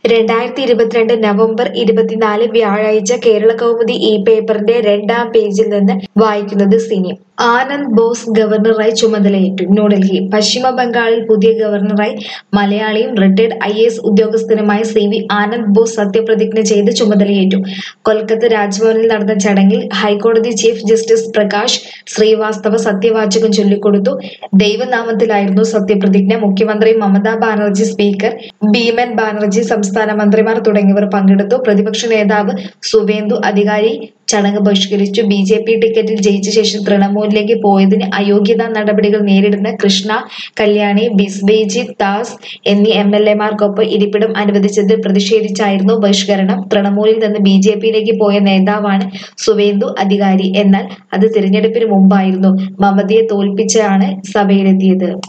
രണ്ടായിരത്തി ഇരുപത്തിരണ്ട് നവംബർ ഇരുപത്തിനാല് വ്യാഴാഴ്ച കേരള കൗമുദി ഈ പേപ്പറിന്റെ രണ്ടാം പേജിൽ നിന്ന് വായിക്കുന്നത് സിനി ആനന്ദ് ബോസ് ഗവർണറായി ചുമതലയേറ്റു ന്യൂഡൽഹി പശ്ചിമ ബംഗാളിൽ പുതിയ ഗവർണറായി മലയാളിയും റിട്ടയർഡ് ഐ എസ് ഉദ്യോഗസ്ഥനുമായ സി വി ആനന്ദ് ബോസ് സത്യപ്രതിജ്ഞ ചെയ്ത് ചുമതലയേറ്റു കൊൽക്കത്ത രാജ്ഭവനിൽ നടന്ന ചടങ്ങിൽ ഹൈക്കോടതി ചീഫ് ജസ്റ്റിസ് പ്രകാശ് ശ്രീവാസ്തവ സത്യവാചകം ചൊല്ലിക്കൊടുത്തു ദൈവനാമത്തിലായിരുന്നു സത്യപ്രതിജ്ഞ മുഖ്യമന്ത്രി മമതാ ബാനർജി സ്പീക്കർ ഭീമൻ ബാനർജി സംസ്ഥാന മന്ത്രിമാർ തുടങ്ങിയവർ പങ്കെടുത്തു പ്രതിപക്ഷ നേതാവ് സുവേന്ദു അധികാരി ചടങ്ങ് ബഹിഷ്കരിച്ചു ബി ജെ പി ടിക്കറ്റിൽ ജയിച്ച ശേഷം തൃണമൂലിലേക്ക് പോയതിന് അയോഗ്യതാ നടപടികൾ നേരിടുന്ന കൃഷ്ണ കല്യാണി ബിസ്ബേജിത് ദാസ് എന്നീ എം എൽ എമാർക്കൊപ്പം ഇരിപ്പിടം അനുവദിച്ചതിൽ പ്രതിഷേധിച്ചായിരുന്നു ബഹിഷ്കരണം തൃണമൂലിൽ നിന്ന് ബി ജെ പിയിലേക്ക് പോയ നേതാവാണ് സുവേന്ദു അധികാരി എന്നാൽ അത് തിരഞ്ഞെടുപ്പിന് മുമ്പായിരുന്നു മമതയെ തോൽപ്പിച്ചാണ് സഭയിലെത്തിയത്